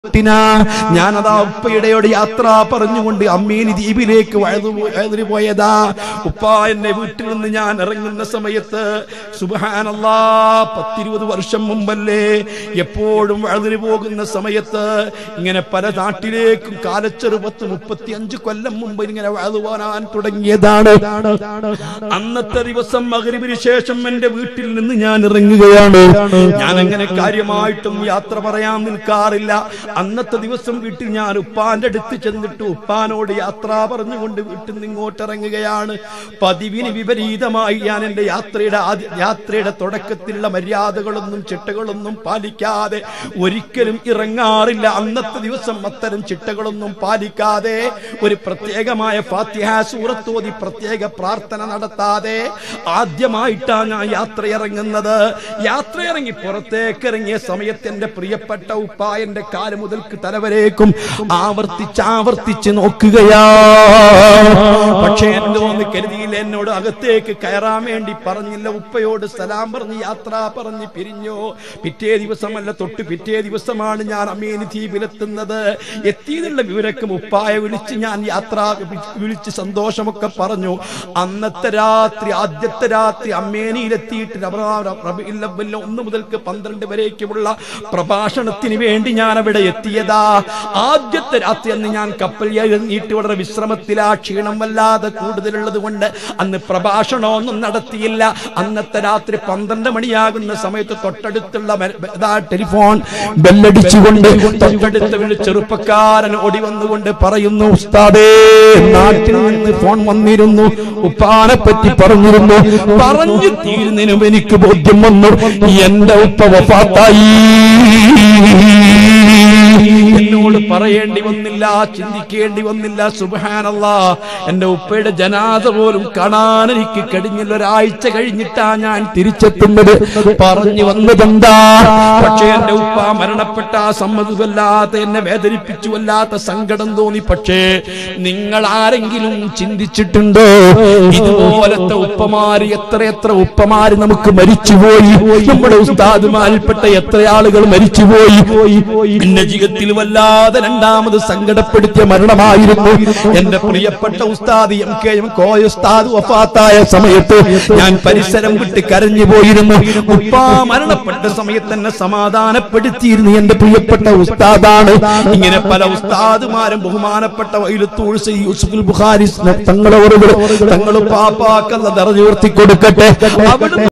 ത്തിനാ ഞാനതാ ഉപ്പയുടെയോട് യാത്ര പറഞ്ഞുകൊണ്ട് അമ്മേനി ദ്വീപിലേക്ക് വഴുതു പോയതാ ഉപ്പ എന്നെ വീട്ടിൽ നിന്ന് ഞാൻ ഇറങ്ങുന്ന സമയത്ത് സുബഹാനല്ലാ പത്തിരുപത് വർഷം മുമ്പല്ലേ എപ്പോഴും വഴുതിന് പോകുന്ന സമയത്ത് ഇങ്ങനെ പല നാട്ടിലേക്കും കാലച്ചെറുപത്ത് മുപ്പത്തിയഞ്ച് കൊല്ലം മുമ്പ് ഇങ്ങനെ വഴുതു പോകാൻ തുടങ്ങിയതാണ് അന്നത്തെ ദിവസം മകരിവിന് ശേഷം എന്റെ വീട്ടിൽ നിന്ന് ഞാൻ ഇറങ്ങുകയാണ് ഞാൻ അങ്ങനെ കാര്യമായിട്ടും യാത്ര പറയാൻ നിൽക്കാറില്ല അന്നത്തെ ദിവസം വീട്ടിൽ ഞാൻ ഉപ്പാന്റെ അടുത്ത് ചെന്നിട്ട് ഉപ്പാനോട് യാത്ര പറഞ്ഞുകൊണ്ട് വീട്ടിൽ നിന്ന് ഇങ്ങോട്ട് ഇറങ്ങുകയാണ് പതിവിന് വിപരീതമായി ഞാൻ എന്റെ യാത്രയുടെ ആദ്യ യാത്രയുടെ തുടക്കത്തിലുള്ള മര്യാദകളൊന്നും ചിട്ടകളൊന്നും പാലിക്കാതെ ഒരിക്കലും ഇറങ്ങാറില്ല അന്നത്തെ ദിവസം അത്തരം ചിട്ടകളൊന്നും പാലിക്കാതെ ഒരു പ്രത്യേകമായ ഫാത്തിഹ സൂറത്തോതി പ്രത്യേക പ്രാർത്ഥന നടത്താതെ ആദ്യമായിട്ടാണ് ഞാൻ യാത്ര ഇറങ്ങുന്നത് യാത്ര ഇറങ്ങി പുറത്തേക്ക് ഇറങ്ങിയ സമയത്ത് എന്റെ പ്രിയപ്പെട്ട ഉപ്പ എന്റെ കാല് മുതൽക്ക് തലവരേക്കും ആവർത്തിച്ച് ആവർത്തിച്ച് നോക്കുകയാ പക്ഷേ എന്തോന്ന് കരുതിയില്ല എന്നോട് അകത്തേക്ക് കയറാൻ വേണ്ടി പറഞ്ഞില്ല ഉപ്പയോട് സലാം പറഞ്ഞ് യാത്ര പറഞ്ഞ് പിരിഞ്ഞു പിറ്റേ ദിവസമല്ല തൊട്ട് പിറ്റേ ദിവസമാണ് ഞാൻ അമേനി ദ്വീപിലെത്തുന്നത് എത്തിയതുള്ള വിവരക്കും ഉപ്പായെ വിളിച്ച് ഞാൻ യാത്ര വിളിച്ച് സന്തോഷമൊക്കെ പറഞ്ഞു അന്നത്തെ രാത്രി ആദ്യത്തെ രാത്രി അമ്മേനിയിലെത്തിയിട്ട് റബീഉൽ അവ്വലിലെ ഒന്ന് മുതൽക്ക് പന്ത്രണ്ട് വരേക്കുമുള്ള പ്രഭാഷണത്തിന് വേണ്ടി ഞാൻ അവിടെ എത്തിയതാ ആദ്യത്തെ രാത്രി അന്ന് ഞാൻ കപ്പൽ ഇറങ്ങിയിട്ട് വളരെ വിശ്രമത്തിലാ ക്ഷീണം വല്ലാതെ കൂടുതലുള്ളത് കൊണ്ട് അന്ന് പ്രഭാഷണമൊന്നും നടത്തിയില്ല അന്നത്തെ രാത്രി പന്ത്രണ്ട് മണിയാകുന്ന സമയത്ത് തൊട്ടടുത്തുള്ള മെ- ഇതാ ടെലിഫോൺ ബെല്ലടിച്ചുകൊണ്ട് തൊട്ടടുത്ത് വിളി ചെറുപ്പക്കാരൻ ഓടി വന്നുകൊണ്ട് പറയുന്നു ഉസ്താദേ നാട്ടിൽ നിന്ന് ഫോൺ വന്നിരുന്നു ഉപ്പാനെ പറ്റി പറഞ്ഞിരുന്നു പറഞ്ഞു തീരുന്നതിനും എനിക്ക് ബോധ്യം വന്നു എന്റെ ഉപ്പ വഫാത്തായി എന്നോട് പറയേണ്ടി വന്നില്ല ചിന്തിക്കേണ്ടി വന്നില്ല സുബാനല്ല എന്റെ ഉപ്പയുടെ ജനാത പോലും കാണാൻ എനിക്ക് കഴിഞ്ഞില്ല ഒരാഴ്ച കഴിഞ്ഞിട്ടാ ഞാൻ തിരിച്ചെത്തുന്നത് പറഞ്ഞു വന്നതെന്താ പക്ഷേ എന്റെ ഉപ്പ മരണപ്പെട്ട ആ സമ്മതമല്ലാത്ത എന്നെ വേദനിപ്പിച്ചു വല്ലാത്ത സങ്കടം തോന്നി പക്ഷേ നിങ്ങൾ ആരെങ്കിലും ചിന്തിച്ചിട്ടുണ്ടോ ഇതുപോലത്തെ ഉപ്പമാര് എത്രയെത്ര ഉപ്പമാര് നമുക്ക് മരിച്ചുപോയി നമ്മുടെ ഉസ്താദുമാരിൽപ്പെട്ട എത്ര ആളുകൾ മരിച്ചുപോയി എന്റെ ജീവിതത്തിൽ വല്ലാതെ രണ്ടാമത് സങ്കടപ്പെടുത്തിയ മരണമായിരുന്നു എന്റെ പ്രിയപ്പെട്ട ഉസ്താദ് എം കെ എം കോയ ഉസ്താദ് വഫാത്തായ സമയത്ത് ഞാൻ പരിസരം വിട്ട് കരഞ്ഞു പോയിരുന്നു ഉപ്പ മരണപ്പെട്ട സമയത്ത് എന്നെ സമാധാനപ്പെടുത്തിയിരുന്നു എന്റെ പ്രിയപ്പെട്ട ഉസ്താദാണ് ഇങ്ങനെ പല ഉസ്താദുമാരും ബഹുമാനപ്പെട്ട വൈലത്തൂൾ സി യൂസുഫുൽ ബുഖാരി തങ്ങളവറുകൾ തങ്ങൾ പാപ്പാക്കെന്ന നിറഞ്ഞുയർത്തി കൊടുക്കട്ടെ അവിടെ